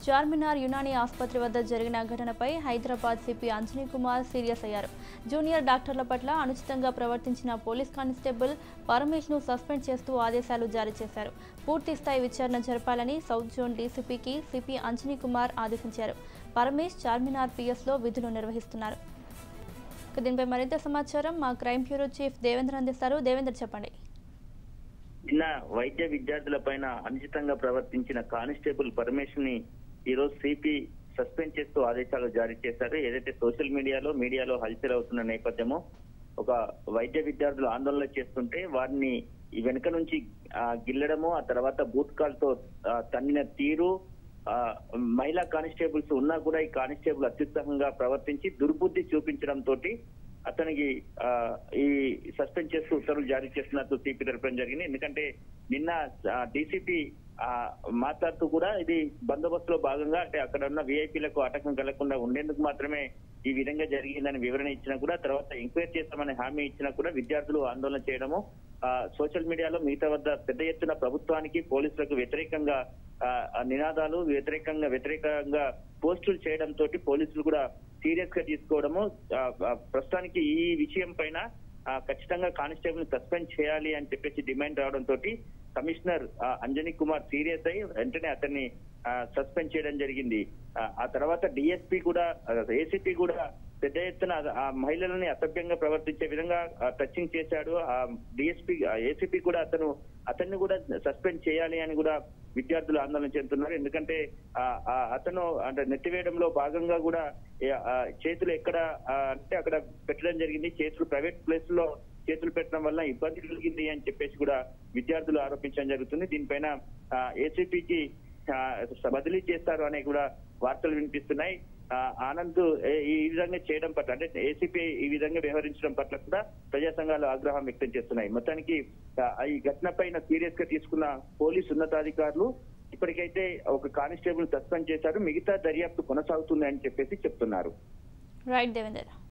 చార్మినార్ యునాని ఆసుపత్రి వద్ద జరిగిన ఘటనపై హైదరాబాద్ సిపి అంజనీ కుమార్ సీరియస్ అయ్యారు జూనియర్ డాక్టర్ల పట్ల అనుచితంగా ప్రవర్తించిన పోలీస్ కానిస్టేబుల్ పరమేష్ను సస్పెండ్ చేస్తూ ఆదేశాలు జారీ చేశారు పూర్తి స్థాయి విచారణ జరపాలని సౌత్ జోన్ డీసీపీకి సిపి అంజనీ కుమార్ ఆదేశించారు పరమేష్ చార్మినార్ పిఎస్లో విధులు నిర్వహిస్తున్నారు ఇక దీనిపై మరింత సమాచారం మా క్రైమ్ బ్యూరో చీఫ్ దేవేంద్ర అందిస్తారు దేవేంద్ర చెప్పండి నిన్న వైద్య విద్యార్థుల పైన అనుచితంగా ప్రవర్తించిన కానిస్టేబుల్ పరమేశ్వర్ ని ఈ రోజు సిపి సస్పెండ్ చేస్తూ ఆదేశాలు జారీ చేశారు ఏదైతే సోషల్ మీడియాలో మీడియాలో హల్చల్ అవుతున్న నేపథ్యము ఒక వైద్య విద్యార్థులు ఆందోళన చేస్తుంటే వారిని ఈ వెనుక నుంచి ఆ, గిల్లడము ఆ తర్వాత బూట్ కాల్ తో ఆ, తన్నిన తీరు ఆ, మహిళా కానిస్టేబుల్స్ ఉన్నా కూడా ఈ కానిస్టేబుల్ అత్యుత్సాహంగా ప్రవర్తించి దుర్బుద్ధి చూపించడం తోటి అతనికి ఆ, ఈ సస్పెండ్ చేస్తూ ఉత్తర్వులు జారీ చేస్తున్నట్టు సిపి తెలపడం జరిగింది ఎందుకంటే నిన్న డీసీపీ మాట్లాడుతూ కూడా ఇది బందోబస్తులో భాగంగా అంటే అక్కడ ఉన్న విఐపీలకు ఆటంకం కలగకుండా ఉండేందుకు మాత్రమే ఈ విధంగా జరిగిందని వివరణ ఇచ్చినా కూడా తర్వాత ఎంక్వైరీ చేస్తామని హామీ ఇచ్చినా కూడా విద్యార్థులు ఆందోళన చేయడము ఆ, సోషల్ మీడియాలో మిగతా వద్ద పెద్ద ఎత్తున ప్రభుత్వానికి పోలీసులకు వ్యతిరేకంగా ఆ, ఆ నినాదాలు వ్యతిరేకంగా వ్యతిరేకంగా పోస్టులు చేయడం తోటి పోలీసులు కూడా సీరియస్ గా తీసుకోవడము ఆ, ఆ, ప్రస్తుతానికి ఈ విషయం పైన ఆ, ఖచ్చితంగా కానిస్టేబుల్ సస్పెండ్ చేయాలి అని చెప్పేసి డిమాండ్ రావడం తోటి కమిషనర్ ఆ, అంజనీ కుమార్ సీరియస్ అయి వెంటనే అతన్ని సస్పెండ్ చేయడం జరిగింది ఆ, ఆ తర్వాత డిఎస్పీ కూడా ఏసీపీ కూడా పెద్ద ఎత్తున ఆ మహిళలని అసభ్యంగా ప్రవర్తించే విధంగా టచింగ్ చేశాడు ఆ డిఎస్పీ ఏసీపీ కూడా అతను అతన్ని కూడా సస్పెండ్ చేయాలి అని కూడా విద్యార్థులు ఆందోళన చెందుతున్నారు ఎందుకంటే ఆ, ఆ అతను అంటే నెట్టివేయడంలో భాగంగా కూడా ఏ, ఆ, చేతులు ఎక్కడ ఆ, అంటే అక్కడ పెట్టడం జరిగింది చేతులు ప్రైవేట్ ప్లేస్ లో చేతులు పెట్టడం వల్ల ఇబ్బంది కలిగింది అని చెప్పేసి కూడా విద్యార్థులు ఆరోపించడం జరుగుతుంది దీనిపైన ఏసీపీకి బదిలీ చేస్తారు అనే కూడా వార్తలు వినిపిస్తున్నాయి ఆ, ఆనంద్ ఏ- ఈ విధంగా చేయడం పట్ల అంటే ఏసీపీ ఈ విధంగా వ్యవహరించడం పట్ల కూడా ప్రజా సంఘాలు ఆగ్రహం వ్యక్తం చేస్తున్నాయి మొత్తానికి ఆ, ఈ ఘటన పైన సీరియస్ గా తీసుకున్న పోలీస్ ఉన్నతాధికారులు ఇప్పటికైతే ఒక కానిస్టేబుల్ సస్పెండ్ చేశారు మిగతా దర్యాప్తు కొనసాగుతుంది అని చెప్పేసి చెప్తున్నారు రైట్ దేవేంద్ర